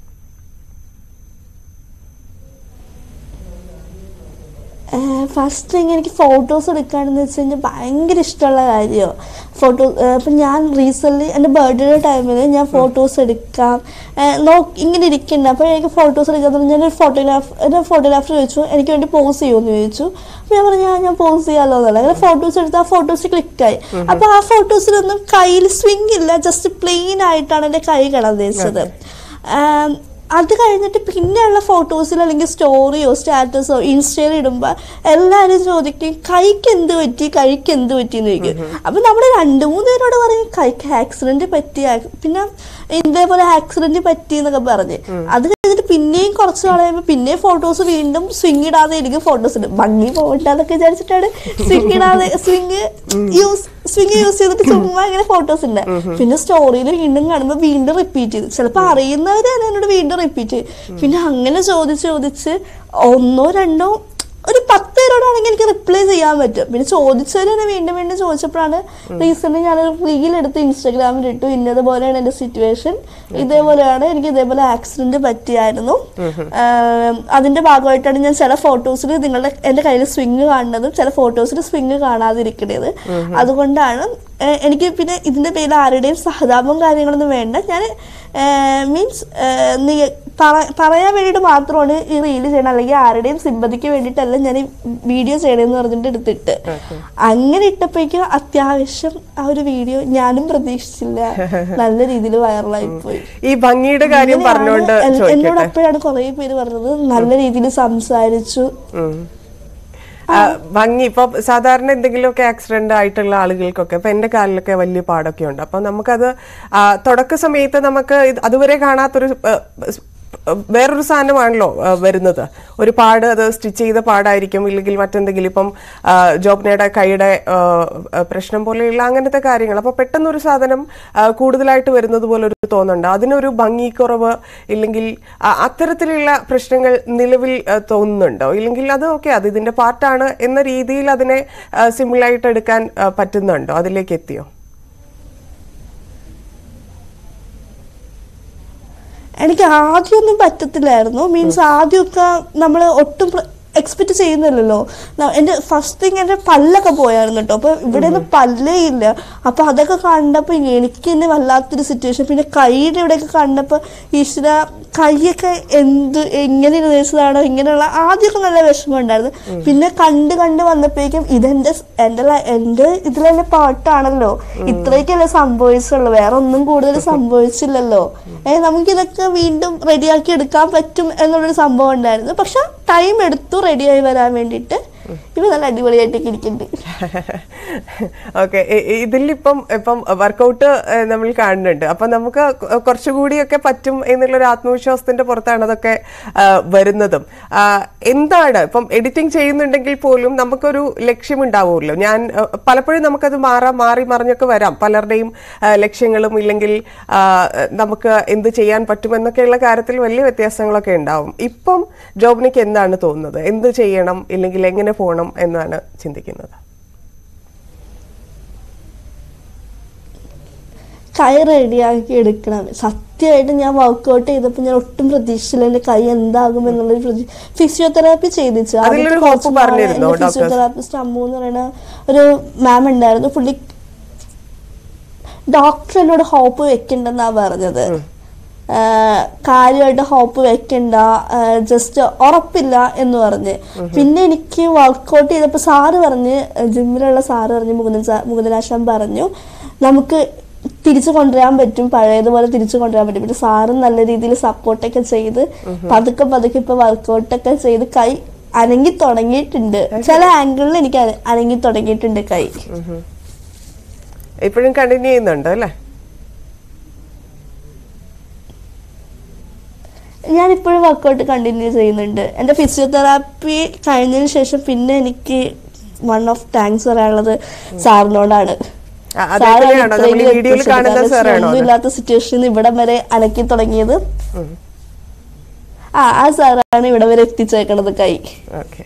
ഫസ്റ്റ് തിങ് എനിക്ക് ഫോട്ടോസ് എടുക്കുകയാണെന്ന് വെച്ച് കഴിഞ്ഞാൽ ഭയങ്കര ഇഷ്ടമുള്ള കാര്യമാണ് ഫോട്ടോ ഇപ്പം ഞാൻ റീസെൻ്റ്ലി എൻ്റെ ബർത്ത്ഡേ ടൈമിൽ ഞാൻ ഫോട്ടോസ് എടുക്കാം ഏഹ് നോ ഇങ്ങനെ ഇരിക്കുന്നുണ്ട് അപ്പോൾ എനിക്ക് ഫോട്ടോസ് എടുക്കാൻ തുടങ്ങി ഞാനൊരു ഫോട്ടോഗ്രാഫ് ഒരു ഫോട്ടോഗ്രാഫർ ചോദിച്ചു എനിക്ക് വേണ്ടി പോസ് ചെയ്യുമെന്ന് ചോദിച്ചു അപ്പോൾ ഞാൻ പറഞ്ഞു "ആ, ഞാൻ പോസ് ചെയ്യാമല്ലോ എന്നല്ല അങ്ങനെ ഫോട്ടോസ് എടുത്ത് ആ ഫോട്ടോസ് ക്ലിക്കായി അപ്പോൾ ആ ഫോട്ടോസിലൊന്നും കയ്യിൽ സ്വിങ് ഇല്ല ജസ്റ്റ് പ്ലെയിൻ ആയിട്ടാണ് എൻ്റെ കൈ കിടന്നത് ആം, അത് കഴിഞ്ഞിട്ട് പിന്നെയുള്ള ഫോട്ടോസിൽ അല്ലെങ്കിൽ സ്റ്റോറിയോ സ്റ്റാറ്റസോ ഇൻസ്റ്റയിൽ ഇടുമ്പോൾ എല്ലാവരും ചോദിക്കും കൈക്ക് എന്ത് പറ്റി കൈക്ക് എന്ത് പറ്റി എന്ന് ചോദിക്കും അപ്പം നമ്മൾ രണ്ട് മൂന്ന് പേരോട് പറയും കൈക്ക് ആക്സിഡന്റ് പറ്റി ആക്സ്-" പിന്നെ ഇതേപോലെ ആക്സിഡന്റ് പറ്റി എന്നൊക്കെ പറഞ്ഞ് അത് കഴിഞ്ഞിട്ട് പിന്നെയും കുറച്ച് നാൾ കഴിയുമ്പോൾ പിന്നെയും ഫോട്ടോസ് വീണ്ടും സ്വിങ് ഇടാതെ എനിക്ക് ഫോട്ടോസ് ഇടും ഭംഗി പോകണ്ടെന്നൊക്കെ വിചാരിച്ചിട്ടാണ് സ്വിങ് ഇടാതെ സ്വിങ് യൂസ് സ്വിങ് യൂസ് ചെയ്തിട്ട് ചുമ്മാ ഇങ്ങനെ ഫോട്ടോസ് ഉണ്ട് പിന്നെ സ്റ്റോറിയിൽ വീണ്ടും കാണുമ്പോൾ വീണ്ടും റിപ്പീറ്റ് ചെയ്തു ചിലപ്പോൾ അറിയുന്നവർ തന്നെ എന്നോട് വീണ്ടും റിപ്പീറ്റ് ചെയ്യും പിന്നെ അങ്ങനെ ചോദിച്ച് ചോദിച്ച് ഒന്നോ രണ്ടോ ഒരു പത്ത് പേരോടാണെങ്കിൽ എനിക്ക് റിപ്ലൈ ചെയ്യാൻ പറ്റും പിന്നെ ചോദിച്ചവർ തന്നെ വീണ്ടും വീണ്ടും ചോദിച്ചപ്പോഴാണ് റീസെന്റ് ഞാനൊരു റീൽ എടുത്ത് ഇൻസ്റ്റാഗ്രാമിൽ ഇട്ടു ഇന്നതുപോലെയാണ് എൻ്റെ സിറ്റുവേഷൻ ഇതേപോലെയാണ് എനിക്ക് ഇതേപോലെ ആക്സിഡന്റ് പറ്റിയായിരുന്നു ആം, അതിന്റെ ഭാഗമായിട്ടാണ് ഞാൻ ചില ഫോട്ടോസിൽ നിങ്ങളുടെ എൻ്റെ കയ്യിൽ സ്വിങ് കാണുന്നതും ചില ഫോട്ടോസിൽ സ്വിങ് കാണാതിരിക്കുന്നത് അതുകൊണ്ടാണ് ഏഹ്, എനിക്ക് പിന്നെ ഇതിന്റെ പേരിൽ ആരുടെയും സഹതാപം കാര്യങ്ങളൊന്നും വേണ്ട ഞാൻ മീൻസ് നീ പറ- പറയാൻ വേണ്ടിയിട്ട് മാത്രമാണ് ഈ റീല് ചെയ്യണം അല്ലെങ്കിൽ ആരുടെയും സിമ്പതിക്ക് വേണ്ടിയിട്ടല്ല ഞാൻ ഈ വീഡിയോ ചെയ്യണമെന്ന് പറഞ്ഞിട്ട് എടുത്തിട്ട് അങ്ങനെ ഇട്ടപ്പോഴേക്കും അത്യാവശ്യം ആ ഒരു വീഡിയോ ഞാനും പ്രതീക്ഷിച്ചില്ല നല്ല രീതിയിൽ വൈറലായി പോയി ഈ ഭംഗിയുടെ കാര്യം പറഞ്ഞുകൊണ്ട് അങ്ങനെയാണ് എൻ- എന്നോട് ചോദിക്കട്ടെ അപ്പോഴാണ് കുറെ പേര് പറഞ്ഞത് നല്ല രീതിയിൽ സംസാരിച്ചു ഉം. ആ, ഭംഗി ഇപ്പൊ സാധാരണ എന്തെങ്കിലുമൊക്കെ ആക്സിഡന്റ് ആയിട്ടുള്ള ആളുകൾക്കൊക്കെ ഇപ്പൊ എന്റെ കാലിലൊക്കെ വലിയ പാടൊക്കെ ഉണ്ട് അപ്പൊ നമുക്കത് ആ, തുടക്ക സമയത്ത് നമുക്ക് ഇത് അതുവരെ കാണാത്തൊരു ആ, സ്- വേറൊരു സാധനമാണല്ലോ ആ, വരുന്നത് ഒരു പാട് അത് സ്റ്റിച്ച് ചെയ്ത പാടായിരിക്കും ഇല്ലെങ്കിൽ മറ്റെന്തെങ്കിലും ഇപ്പം ആ, ജോബ്നയുടെ കൈയുടെ ആ, ആ, പ്രശ്നം പോലെയുള്ള അങ്ങനത്തെ കാര്യങ്ങൾ അപ്പൊ പെട്ടെന്ന് ഒരു സാധനം ആ, കൂടുതലായിട്ട് വരുന്നത് പോലെ ഒരു തോന്നുന്നുണ്ട് അതിനൊരു ഭംഗിക്കുറവ് ഇല്ലെങ്കിൽ ആ, അത്തരത്തിലുള്ള പ്രശ്നങ്ങൾ നിലവിൽ ആ, തോന്നുന്നുണ്ടോ ഇല്ലെങ്കിൽ അത് ഓക്കെ അത് ഇതിന്റെ പാർട്ടാണ് എന്ന രീതിയിൽ അതിനെ സിമ്പിളായിട്ട് എടുക്കാൻ ആ, പറ്റുന്നുണ്ടോ അതിലേക്ക് എത്തിയോ എനിക്ക് ആദ്യമൊന്നും പറ്റത്തില്ലായിരുന്നു മീൻസ് ആദ്യമൊക്കെ നമ്മൾ ഒട്ടും പ്ര- എക്സ്പെക്ട് ചെയ്യുന്നില്ലല്ലോ ന- എൻ്റെ ഫസ്റ്റ് തിങ് എൻ്റെ പല്ലൊക്കെ പോയായിരുന്നു കേട്ടോ അപ്പോൾ ഇവിടെ നിന്ന് പല്ലേ ഇല്ല അപ്പോൾ അതൊക്കെ കണ്ടപ്പോൾ എനിക്ക് തന്നെ വല്ലാത്തൊരു സിറ്റുവേഷൻ പിന്നെ കൈയുടെ ഇവിടെയൊക്കെ കണ്ടപ്പോൾ ഈശ്വര കൈയൊക്കെ എന്ത് എങ്ങനെ ഇരുന്നതാണോ ഇങ്ങനെയുള്ള ആദ്യമൊക്കെ നല്ല വിഷമം ഉണ്ടായിരുന്നു പിന്നെ കണ്ട് കണ്ട് വന്നപ്പോഴേക്കും ഇതെന്റെ സ്- എൻ്റെ ല- എൻ്റെ ഇതിലെന്നെ പാട്ടാണല്ലോ ഇത്രയൊക്കെയല്ലേ സംഭവിച്ചുള്ളൂ വേറെ ഒന്നും കൂടുതൽ സംഭവിച്ചില്ലല്ലോ ഏ നമുക്കിതൊക്കെ വീണ്ടും റെഡിയാക്കി എടുക്കാൻ പറ്റും എന്നുള്ളൊരു സംഭവം ഉണ്ടായിരുന്നു പക്ഷെ ടൈം എടുത്തു റെഡിയായി വരാൻ വേണ്ടിയിട്ട് ഇവ നല്ല അടിപൊളിയായിട്ടൊക്കെ ഇരിക്കുന്നുണ്ട് ഓക്കെ ഇതിലിപ്പം ഇപ്പം വർക്കൗട്ട് നമ്മൾ കാണുന്നുണ്ട് അപ്പൊ നമുക്ക് കൊ- കുറച്ചുകൂടിയൊക്കെ പറ്റും എന്നുള്ളൊരു ആത്മവിശ്വാസത്തിന്റെ പുറത്താണ് അതൊക്കെ ആ, വരുന്നതും ആ, എന്താണ് ഇപ്പം എഡിറ്റിംഗ് ചെയ്യുന്നുണ്ടെങ്കിൽ പോലും നമുക്കൊരു ലക്ഷ്യമുണ്ടാവുമല്ലോ ഞാൻ ആ, പലപ്പോഴും നമുക്കത് മാറാം മാറി മറിഞ്ഞൊക്കെ വരാം പലരുടെയും ആ, ലക്ഷ്യങ്ങളും ഇല്ലെങ്കിൽ ആ, നമുക്ക് എന്ത് ചെയ്യാൻ പറ്റുമെന്നൊക്കെയുള്ള കാര്യത്തിൽ വലിയ വ്യത്യാസങ്ങളൊക്കെ ഉണ്ടാവും ഇപ്പം ജോബിനിക്ക് എന്താണ് തോന്നുന്നത് എന്ത് ചെയ്യണം ഇല്ലെങ്കിൽ എങ്ങനെ പോകണം എന്നാണ് ചിന്തിക്കുന്നത് കൈ റെഡിയാക്കി എടുക്കണം സത്യമായിട്ട് ഞാൻ വർക്കൗട്ട് ചെയ്തപ്പോൾ ഞാൻ ഒട്ടും പ്രതീക്ഷിച്ചില്ല എൻ്റെ കൈ എന്താകും എന്നുള്ളൊരു പ്രതീക്ഷ ഫിസിയോതെറാപ്പി ചെയ്തിച്ചു അതിലൊരു ആദ്യത്തെ hope കുറച്ച് നാള് പറഞ്ഞിരുന്നോ എൻ്റെ doctors? ഫിസിയോതെറാപ്പിസ്റ്റ് അമ്മു എന്ന് പറയുന്ന ഒരു മാം ഉണ്ടായിരുന്നു പുള്ളി ഡോക്ടർ എന്നോട് ഹോപ്പ് വെക്കണ്ടെന്നാ പറഞ്ഞത് ആഹ് കാര്യമായിട്ട് ഹോപ്പ് വെക്കണ്ട ജസ്റ്റ് ഉറപ്പില്ല എന്ന് പറഞ്ഞ് പിന്നെ എനിക്ക് വർക്കൗട്ട് ചെയ്തപ്പോൾ സാറ് പറഞ്ഞ് ജിമ്മിലുള്ള സാറ് പറഞ്ഞ് മുകുന്ദൻ സാർ മുകുന്ദനാശാൻ പറഞ്ഞു നമുക്ക് തിരിച്ചു കൊണ്ടുവരാൻ പറ്റും പഴയതുപോലെ തിരിച്ചു കൊണ്ടുവരാൻ പറ്റും പിന്നെ സാറും നല്ല രീതിയിൽ സപ്പോർട്ടൊക്കെ ചെയ്ത് പതുക്കെ പതുക്കെ ഇപ്പൊ വർക്കൗട്ടൊക്കെ ചെയ്ത് കൈ അനങ്ങി തുടങ്ങിയിട്ടുണ്ട് ചില ആംഗിളിൽ എനിക്ക് അന- അനങ്ങി തുടങ്ങിയിട്ടുണ്ട് കൈ ഇപ്പോഴും കണ്ടിന്യൂ ചെയ്യുന്നുണ്ട് അല്ലേ ഞാൻ ഇപ്പോഴും വർക്കൗട്ട് കണ്ടിന്യൂ ചെയ്യുന്നുണ്ട് എൻ്റെ ഫിസിയോതെറാപ്പി കഴിഞ്ഞതിന് ശേഷം പിന്നെ എനിക്ക് വൺ ഓഫ് താങ്ക്സ് പറയാനുള്ളത് സാറിനോടാണ് ആ, അദ്ദേഹത്തിനെയാണോ? നമ്മൾ ഈ വീഡിയോയിൽ കാണുന്ന സാറാണോ അത്? ഒന്നുമില്ലാത്ത സിറ്റുവേഷനിൽ ഇവിടം വരെ അനക്കി തുടങ്ങിയത് ആ ആ സാറാണ് ഇവിടെ വരെ എത്തിച്ചേക്കണത് കൈ ഓക്കെ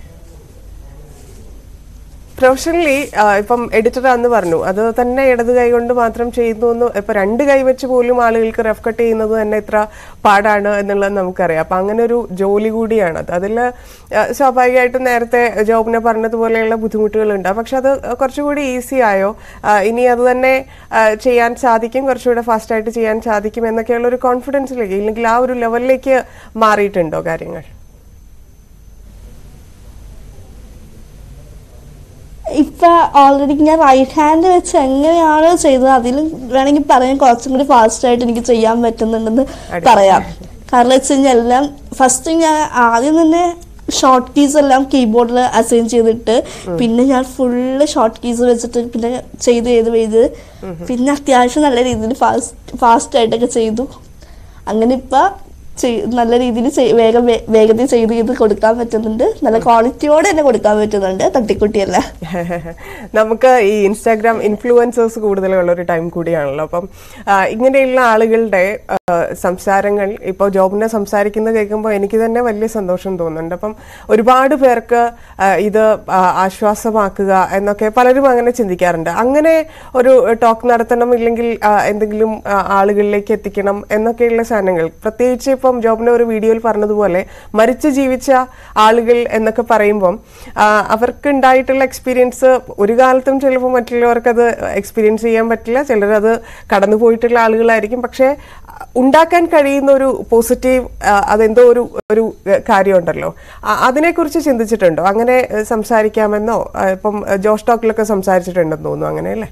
പ്രൊഫഷണലി ഇപ്പം എഡിറ്റർ ആന്ന് പറഞ്ഞു അത് തന്നെ ഇടത് കൈ കൊണ്ട് മാത്രം ചെയ്യുന്നു എന്ന് ഇപ്പൊ രണ്ട് കൈ വെച്ച് പോലും ആളുകൾക്ക് റഫ് കട്ട് ചെയ്യുന്നത് തന്നെ ഇത്ര പാടാണ് എന്നുള്ളത് നമുക്കറിയാം അപ്പൊ അങ്ങനെ ഒരു ജോലി കൂടിയാണ് അത് അതിൽ സ്വാഭാവികമായിട്ടും നേരത്തെ ജോബിനെ പറഞ്ഞതുപോലെയുള്ള ബുദ്ധിമുട്ടുകളുണ്ട് പക്ഷെ അത് കുറച്ചുകൂടി ഈസി ആയോ ആ, ഇനി അത് തന്നെ ആ, ചെയ്യാൻ സാധിക്കും കുറച്ചുകൂടെ ഫാസ്റ്റ് ആയിട്ട് ചെയ്യാൻ സാധിക്കും എന്നൊക്കെയുള്ള ഒരു കോൺഫിഡൻസിലേക്ക് ഇല്ലെങ്കിൽ ആ ഒരു ലെവലിലേക്ക് മാറിയിട്ടുണ്ടോ കാര്യങ്ങൾ ഇപ്പൊ ഓൾറെഡി ഞാൻ റൈറ്റ് ഹാൻഡ് വെച്ച് എങ്ങനെയാണോ ചെയ്തത് അതിലും വേണമെങ്കിൽ പറയാൻ കുറച്ചും കൂടി ഫാസ്റ്റ് ആയിട്ട് എനിക്ക് ചെയ്യാൻ പറ്റുന്നുണ്ടെന്ന് പറയാം കാരണം വെച്ച് കഴിഞ്ഞാൽ എല്ലാം ഫസ്റ്റ് ഞാൻ ആദ്യം തന്നെ ഷോർട്ട് കീസ് എല്ലാം കീബോർഡിൽ അസൈൻ ചെയ്തിട്ട് പിന്നെ ഞാൻ ഫുള്ള് ഷോർട്ട് കീസ് വെച്ചിട്ട് പിന്നെ ചെയ്ത് ചെയ്ത് ചെയ്ത് പിന്നെ അത്യാവശ്യം നല്ല രീതിയിൽ ഫാസ്റ്റ് ഫാസ്റ്റ് ആയിട്ടൊക്കെ ചെയ്തു അങ്ങനെ ഇപ്പൊ ചെയ്- നല്ല രീതിയിൽ വേഗം വേ- വേഗത്തിൽ ചെയ്ത് ചെയ്ത് കൊടുക്കാൻ പറ്റുന്നുണ്ട് നല്ല ക്വാളിറ്റിയോടെ തന്നെ കൊടുക്കാൻ പറ്റുന്നുണ്ട് തട്ടിക്കുട്ടിയല്ല നമുക്ക് ഈ ഇൻസ്റ്റാഗ്രാം ഇൻഫ്ലുവൻസേഴ്സ് കൂടുതലുള്ള ഒരു ടൈം കൂടിയാണല്ലോ അപ്പം ആ, ഇങ്ങനെയുള്ള ആളുകളുടെ ആ, സംസാരങ്ങൾ ഇപ്പോൾ ജോബിനെ സംസാരിക്കുന്നത് കേൾക്കുമ്പോൾ എനിക്ക് തന്നെ വലിയ സന്തോഷം തോന്നുന്നുണ്ട് അപ്പം ഒരുപാട് പേർക്ക് ആ, ഇത് ആ, ആശ്വാസമാക്കുക എന്നൊക്കെ പലരും അങ്ങനെ ചിന്തിക്കാറുണ്ട് അങ്ങനെ ഒരു ടോക്ക് നടത്തണം ഇല്ലെങ്കിൽ ആ, എന്തെങ്കിലും ആ, ആളുകളിലേക്ക് എത്തിക്കണം എന്നൊക്കെയുള്ള സാധനങ്ങൾ പ്രത്യേകിച്ച് ഇപ്പം ജോബിനെ ഒരു വീഡിയോയിൽ പറഞ്ഞതുപോലെ മരിച്ചു ജീവിച്ച ആളുകൾ എന്നൊക്കെ പറയുമ്പം ആ, അവർക്ക് ഉണ്ടായിട്ടുള്ള എക്സ്പീരിയൻസ് ഒരു കാലത്തും ചിലപ്പോൾ മറ്റുള്ളവർക്ക് അത് എക്സ്പീരിയൻസ് ചെയ്യാൻ പറ്റില്ല ചിലരത് കടന്നു പോയിട്ടുള്ള ആളുകളായിരിക്കും പക്ഷേ ഉണ്ടാക്കാൻ കഴിയുന്ന ഒരു പോസിറ്റീവ് അതെന്തോ ഒരു ഒരു കാര്യമുണ്ടല്ലോ ആ, അതിനെക്കുറിച്ച് ചിന്തിച്ചിട്ടുണ്ടോ അങ്ങനെ ഏ, സംസാരിക്കാമെന്നോ ആ, ഇപ്പം ഏ, ജോഷ് ടോക്കിലൊക്കെ സംസാരിച്ചിട്ടുണ്ടെന്ന് തോന്നുന്നു അങ്ങനെ അല്ലേ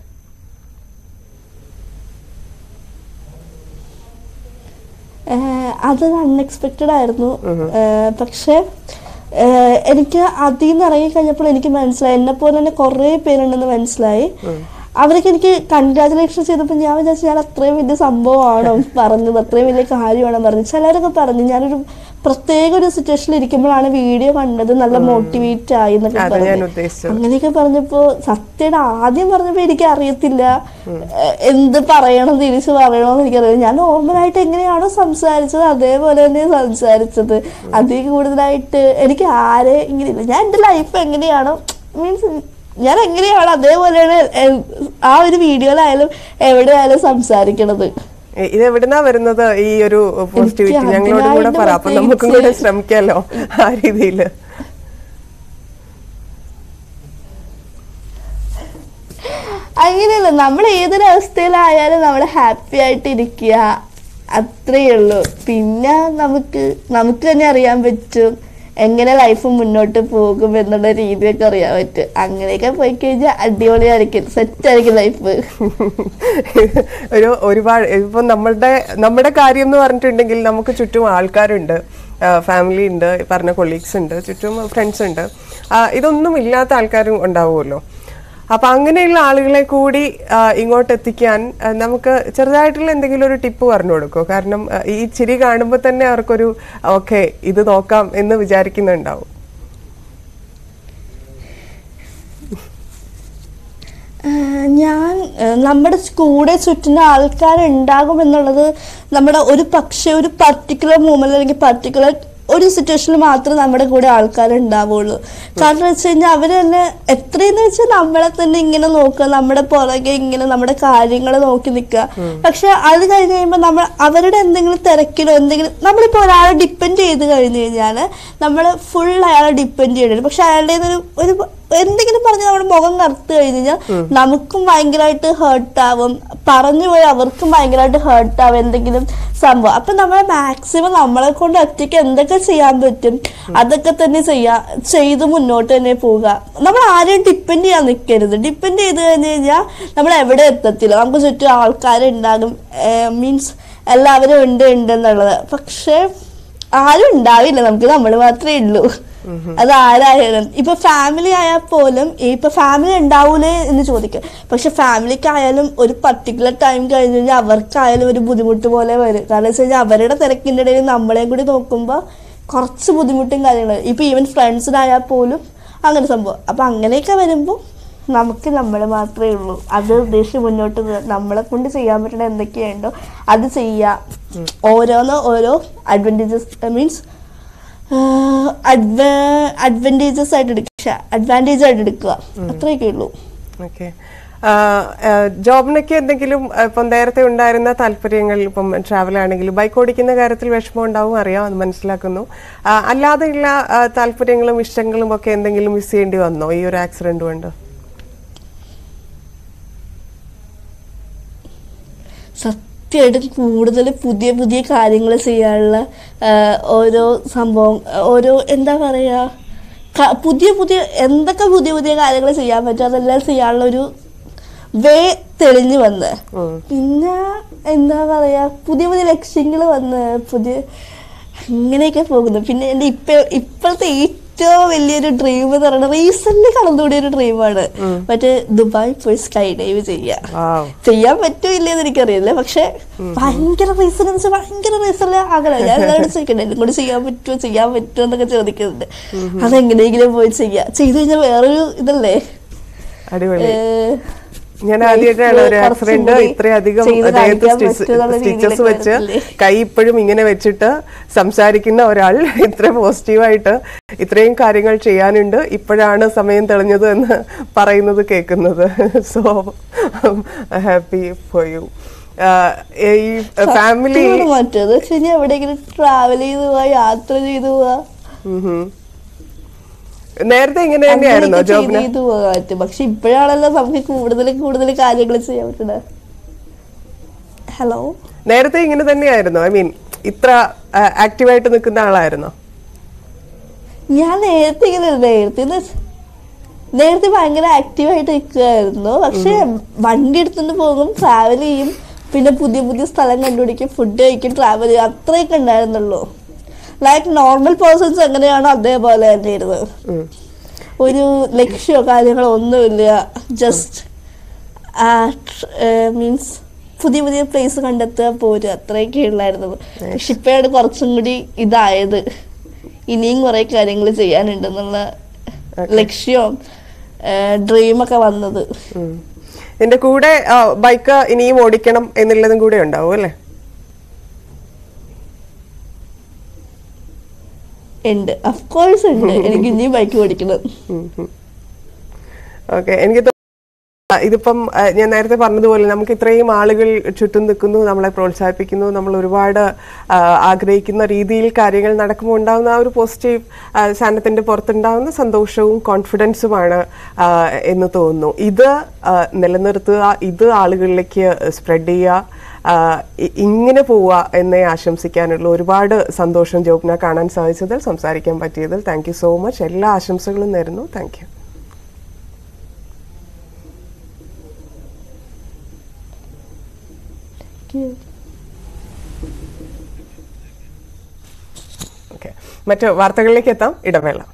ഏഹ് അത് അൺഎക്സ്പെക്റ്റഡ് ആയിരുന്നു ഏഹ് പക്ഷെ ഏഹ് എനിക്ക് അതിൽ നിന്ന് ഇറങ്ങി കഴിഞ്ഞപ്പോൾ എനിക്ക് മനസ്സിലായി എന്നെ പോലെ തന്നെ കുറേ പേരുണ്ടെന്ന് മനസ്സിലായി അവരൊക്കെ എനിക്ക് കൺഗ്രാചുലേഷൻ ചെയ്തപ്പോൾ ഞാൻ വിചാരിച്ചു ഞാൻ അത്രയും വലിയ സംഭവമാണോ പറഞ്ഞത് അത്രയും വലിയ കാര്യമാണോ പറഞ്ഞത് ചിലരൊക്കെ പറഞ്ഞു ഞാനൊരു പ്രത്യേക ഒരു സിറ്റുവേഷനിൽ ഇരിക്കുമ്പോഴാണ് വീഡിയോ കണ്ടത് നല്ല മോട്ടിവേറ്റ് ആയി എന്നൊക്കെ അതാ ഞാൻ പറഞ്ഞു ഉദ്ദേശിച്ചത് അങ്ങനെയൊക്കെ പറഞ്ഞപ്പോ സത്യയുടെ ആദ്യം പറഞ്ഞപ്പോ എനിക്ക് അറിയത്തില്ല എ- എന്ത് പറയണം തിരിച്ചു പറയണമെന്ന് എനിക്കറിയില്ല ഞാൻ നോർമലായിട്ട് എങ്ങനെയാണോ സംസാരിച്ചത് അതേപോലെ തന്നെ സംസാരിച്ചത് അതിൽ കൂടുതലായിട്ട് എനിക്ക് ആരെ ഇങ്ങനെ ഇല്ല ഞാൻ എൻ്റെ ലൈഫ് എങ്ങനെയാണോ മീൻസ് ഞാൻ എങ്ങനെയാണോ അതേപോലെയാണ് എ- ആ ഒരു വീഡിയോയിലായാലും എവിടെയായാലും സംസാരിക്കണത് ഏ, ഇത് എവിടുന്നാ വരുന്നത് ഈ ഒരു പോസിറ്റിവിറ്റി ഞങ്ങളോട് കൂടെ പറ അപ്പൊ നമുക്കും കൂടെ ശ്രമിക്കാലോ ആ രീതിയില് അങ്ങനെയല്ല നമ്മൾ ഏതൊരു അവസ്ഥയിലായാലും നമ്മൾ ഹാപ്പി ആയിട്ട് ഇരിക്കുക അത്രയേ ഉള്ളൂ പിന്നെ നമുക്ക് നമുക്ക് തന്നെ അറിയാൻ പറ്റും എങ്ങനെ ലൈഫ് മുന്നോട്ട് പോകും എന്നുള്ള രീതിയൊക്കെ അറിയാൻ പറ്റും അങ്ങനെയൊക്കെ പോയി കഴിഞ്ഞാൽ അടിപൊളിയായിരിക്കും സെറ്റ് ആയിരിക്കും ലൈഫ് ഒരു ഒരുപാട് ഇപ്പൊ നമ്മളുടെ നമ്മുടെ കാര്യം എന്ന് പറഞ്ഞിട്ടുണ്ടെങ്കിൽ നമുക്ക് ചുറ്റും ആൾക്കാരുണ്ട് ഫാമിലി ഉണ്ട് പറഞ്ഞ കൊളീഗ്സ് ഉണ്ട് ചുറ്റും ഫ്രണ്ട്സ് ഉണ്ട് ആ, ഇതൊന്നും ഇല്ലാത്ത ആൾക്കാരും ഉണ്ടാവുമല്ലോ അപ്പൊ അങ്ങനെയുള്ള ആളുകളെ കൂടി ആ, ഇങ്ങോട്ട് എത്തിക്കാൻ ആ, നമുക്ക് ചെറുതായിട്ടുള്ള എന്തെങ്കിലും ഒരു ടിപ്പ് പറഞ്ഞു കൊടുക്കുമോ കാരണം ആ, ഈ ചിരി കാണുമ്പോൾ തന്നെ അവർക്കൊരു ഓക്കെ ഇത് നോക്കാം എന്ന് വിചാരിക്കുന്നുണ്ടാവും ആഹ് ഞാൻ ആഹ് നമ്മുടെ കൂടെ ചുറ്റുന്ന ആൾക്കാരുണ്ടാകും എന്നുള്ളത് നമ്മുടെ ഒരു പക്ഷേ ഒരു പർട്ടിക്കുലർ മൂമെന്റ് അല്ലെങ്കിൽ പർട്ടിക്കുലർ ഒരു സിറ്റുവേഷനിൽ മാത്രമേ നമ്മുടെ കൂടെ ആൾക്കാരുണ്ടാവുള്ളൂ കാരണം വെച്ച് കഴിഞ്ഞാൽ അവർ തന്നെ എത്രയെന്ന് വെച്ചാൽ നമ്മളെ തന്നെ ഇങ്ങനെ നോക്കുക നമ്മുടെ പുറകെ ഇങ്ങനെ നമ്മുടെ കാര്യങ്ങൾ നോക്കി നിൽക്കുക പക്ഷെ അത് കഴിഞ്ഞ് കഴിയുമ്പോൾ നമ്മൾ അവരുടെ എന്തെങ്കിലും തിരക്കിലോ എന്തെങ്കിലും നമ്മളിപ്പോൾ ഒരാളെ ഡിപ്പെൻഡ് ചെയ്ത് കഴിഞ്ഞ് കഴിഞ്ഞാൽ നമ്മൾ ഫുൾ അയാളെ ഡിപ്പെൻഡ് ചെയ്യണം പക്ഷെ അയാളുടെ ഒരു ഒരു എന്തെങ്കിലും പറഞ്ഞ് നമ്മുടെ മുഖം കറുത്ത് കഴിഞ്ഞ് കഴിഞ്ഞാൽ നമുക്കും ഭയങ്കരമായിട്ട് ഹേർട്ട് ആവും പറഞ്ഞു പോയി അവർക്കും ഭയങ്കരമായിട്ട് ഹേർട്ട് ആവും എന്തെങ്കിലും സംഭവം അപ്പൊ നമ്മൾ മാക്സിമം നമ്മളെ കൊണ്ട് ഒറ്റയ്ക്ക് എന്തൊക്കെ ചെയ്യാൻ പറ്റും അതൊക്കെ തന്നെ ചെയ്യാ ചെയ്ത് മുന്നോട്ട് തന്നെ പോവുക നമ്മൾ ആരെയും ഡിപ്പെൻഡ് ചെയ്യാൻ നിൽക്കരുത് ഡിപ്പെൻഡ് ചെയ്ത് കഴിഞ്ഞ് കഴിഞ്ഞാൽ നമ്മൾ എവിടെ എത്തത്തില്ല നമുക്ക് ചുറ്റും ആൾക്കാരുണ്ടാകും മീൻസ് എല്ലാവരും ഉണ്ട് ഉണ്ട് എന്നുള്ളത് പക്ഷേ ആരും ഉണ്ടാവില്ല നമുക്ക് നമ്മൾ മാത്രമേ ഉള്ളൂ അത് ആരായാലും ഇപ്പൊ ഫാമിലി ആയാൽ പോലും ഇപ്പൊ ഫാമിലി ഉണ്ടാവൂലേ എന്ന് ചോദിക്കും പക്ഷെ ഫാമിലിക്ക് ആയാലും ഒരു പർട്ടിക്കുലർ ടൈം കഴിഞ്ഞ് കഴിഞ്ഞാൽ അവർക്കായാലും ഒരു ബുദ്ധിമുട്ട് പോലെ വരും കാരണം വെച്ച് കഴിഞ്ഞാൽ അവരുടെ തിരക്കിൻ്റെ ഇടയിൽ നമ്മളെയും കൂടി നോക്കുമ്പോൾ കുറച്ച് ബുദ്ധിമുട്ടും കാര്യങ്ങളും ഇപ്പൊ ഈവൻ ഫ്രണ്ട്സിനായാൽ പോലും അങ്ങനെ സംഭവം അപ്പൊ അങ്ങനെയൊക്കെ വരുമ്പോൾ നമുക്ക് നമ്മൾ മാത്രമേ ഉള്ളൂ അത് ഉദ്ദേശിച്ച് മുന്നോട്ട് പോകാം. നമ്മളെ കൊണ്ട് ചെയ്യാൻ പറ്റുന്ന എന്തൊക്കെയുണ്ടോ അത് ചെയ്യുക ഓരോന്ന് ഓരോ അഡ്വാൻറ്റേജസ് മീൻസ് അഡ്വാൻറ്റേജസ് ആയിട്ട് എടുക്കുക അഡ്വാൻറ്റേജ് ആയിട്ട് എടുക്കുക അത്രയൊക്കെ ഉള്ളൂ ഓക്കെ ജോബിനൊക്കെ എന്തെങ്കിലും ആ, ഇപ്പം നേരത്തെ ഉണ്ടായിരുന്ന താല്പര്യങ്ങൾ ഇപ്പം ട്രാവൽ ആണെങ്കിലും ബൈക്ക് ഓടിക്കുന്ന കാര്യത്തിൽ വിഷമം ഉണ്ടാവും അറിയാം അത് മനസ്സിലാക്കുന്നു ആ, അല്ലാതെയുള്ള ആ, താല്പര്യങ്ങളും ഇഷ്ടങ്ങളും ഒക്കെ എന്തെങ്കിലും മിസ് ചെയ്യേണ്ടി വന്നോ ഈ ഒരു ആക്സിഡന്റ് കൊണ്ട് സത്യമായിട്ടും കൂടുതൽ പുതിയ പുതിയ കാര്യങ്ങൾ ചെയ്യാനുള്ള ആ, ഓരോ സംഭവം ഓരോ എന്താ പറയുക ക- പുതിയ പുതിയ എന്തൊക്കെ പുതിയ പുതിയ കാര്യങ്ങൾ ചെയ്യാൻ പറ്റും അതെല്ലാം ചെയ്യാനുള്ള ഒരു വേ തെളിഞ്ഞു വന്ന് പിന്നെ എന്താ പറയാ പുതിയ പുതിയ ലക്ഷ്യങ്ങൾ വന്ന് പുതിയ അങ്ങനെയൊക്കെ പോകുന്നു പിന്നെ എൻ്റെ ഇപ്പൊ ഇപ്പോഴത്തെ ഏറ്റവും വലിയൊരു ഡ്രീം എന്ന് പറയുന്നത് റീസെന്റ് കടന്നുകൂടിയ ഒരു ഡ്രീമാണ് മറ്റേ ദുബായ് പോയി സ്കൈ ഡൈവ് ചെയ്യുക വാവ് ചെയ്യാൻ പറ്റൂല്ല എന്ന് എനിക്കറിയില്ല പക്ഷെ ഭയങ്കര റീസൺ എന്ന് വെച്ചാൽ ഭയങ്കര റീസണില് ആകല ഞാൻ എല്ലാവരും ചോദിക്കണ്ടേ എല്ലാം കൂടി ചെയ്യാൻ പറ്റുമോ ചെയ്യാൻ പറ്റുമോ എന്നൊക്കെ ചോദിക്കുന്നുണ്ട് അതെങ്ങനെയെങ്കിലും പോയി ചെയ്യാം ചെയ്തു കഴിഞ്ഞാൽ വേറൊരു ഇതല്ലേ അടിപൊളി ഏഹ്, ഞാൻ ആദ്യമായിട്ടാണ് ഒരു കുറച്ചും ആക്സിഡന്റ് കൂടി ഇത്രയധികം ചെയ്ത് ദേഹത്ത് കാണിക്കാൻ പറ്റുമെന്നുള്ള സ്റ്റിച്ചസ് രീതിയിലൊക്കെ വെച്ച് വരത്തില്ലേ? കൈ ഇപ്പോഴും ഇങ്ങനെ വെച്ചിട്ട് സംസാരിക്കുന്ന ഒരാൾ ഇത്ര പോസിറ്റീവായിട്ട് ഇത്രയും കാര്യങ്ങൾ ചെയ്യാനുണ്ട് ഇപ്പോഴാണ് സമയം തെളിഞ്ഞത് എന്ന് പറയുന്നത് കേൾക്കുന്നത് സോ ഹാപ്പി ഫോർ യു ഈ ഫാമിലി സത്യമാണ് മാറ്റും അത് വെച്ച് കഴിഞ്ഞാൽ എവിടെയെങ്കിലും ട്രാവൽ ചെയ്ത് പോവാ യാത്ര ചെയ്ത് പോവാ നേരത്തെ ഇങ്ങനെ തന്നെയായിരുന്നോ അങ്ങനെയൊക്കെ ചെയ്ത് ജോബിന് ചെയ്ത് പോകാൻ പറ്റും പക്ഷെ ഇപ്പോഴാണല്ലോ നമുക്ക് കൂടുതൽ കൂടുതൽ കാര്യങ്ങൾ ചെയ്യാൻ പറ്റുന്നത് ഹലോ നേരത്തെ ഇങ്ങനെ തന്നെയായിരുന്നോ ഐ മീൻ ഇത്ര ആക്റ്റീവായിട്ട് നിൽക്കുന്ന ആളായിരുന്നോ ഞാൻ നേരത്തെ ഇങ്ങനെ നേരത്തെ എന്ന് വെച്ച- നേരത്തെ ഭയങ്കര ആക്റ്റീവായിട്ട് നിൽക്കുമായിരുന്നു പക്ഷെ വണ്ടി എടുത്തുകൊണ്ട് പോകും ട്രാവൽ ചെയ്യും പിന്നെ പുതിയ പുതിയ സ്ഥലം കണ്ടുപിടിക്കും ഫുഡ് കഴിക്കും ട്രാവൽ ചെയ്യും അത്രയൊക്കെ ഉണ്ടായിരുന്നുള്ളൂ ലൈക്ക് നോർമൽ പേഴ്സൺസ് എങ്ങനെയാണോ അതേപോലെ തന്നെയായിരുന്നു ഉം. ഒരു ലക്ഷ്യമോ കാര്യങ്ങളോ ഒന്നുമില്ല ജസ്റ്റ് മീൻസ് പുതിയ പുതിയ പ്ലേസ് കണ്ടെത്തുക പോരുക അത്രയൊക്കെ ഉള്ളായിരുന്നു പക്ഷെ ഇപ്പോഴാണ് കുറച്ചും കൂടി ഇതായത് ഇനിയും കുറെ കാര്യങ്ങൾ ചെയ്യാനുണ്ടെന്നുള്ള ലക്ഷ്യവും ഡ്രീമൊക്കെ വന്നത് ഉം. ഇതിന്റെ കൂടെ ബൈക്ക് ഇനിയും ഓടിക്കണം എന്നുള്ളതും കൂടെ ഉണ്ടാവും അല്ലേ ഉണ്ട് അഫ്കോഴ്സ് ഉണ്ട് എനിക്ക് ഇനിയും ബൈക്ക് ഓടിക്കണം ഓക്കെ എനിക്ക് ആ, ഇതിപ്പം ആ, ഞാൻ നേരത്തെ പറഞ്ഞതുപോലെ നമുക്ക് ഇത്രയും ആളുകൾ ചുറ്റും നിൽക്കുന്നു നമ്മളെ പ്രോത്സാഹിപ്പിക്കുന്നു നമ്മൾ ഒരുപാട് ആ, ആഗ്രഹിക്കുന്ന രീതിയിൽ കാര്യങ്ങൾ നടക്കുമ്പോൾ ഉണ്ടാകുന്ന ആ ഒരു പോസിറ്റീവ് സാധനത്തിന്റെ പുറത്തുണ്ടാകുന്ന സന്തോഷവും കോൺഫിഡൻസുമാണ് ആ, എന്ന് തോന്നുന്നു ഇത് ആ, നിലനിർത്തുക ഇത് ആളുകളിലേക്ക് സ്പ്രെഡ് ചെയ്യുക ആ, ഇ- ഇങ്ങനെ പോവുക എന്നേ ആശംസിക്കാനുള്ള ഒരുപാട് സന്തോഷം ജോബ്ന കാണാൻ സാധിച്ചതിൽ സംസാരിക്കാൻ പറ്റിയതിൽ താങ്ക് യു സോ മച്ച് എല്ലാ ആശംസകളും നേരുന്നു താങ്ക് യു ഓക്കെ മറ്റു വാർത്തകളിലേക്ക് എത്താം ഇടവേള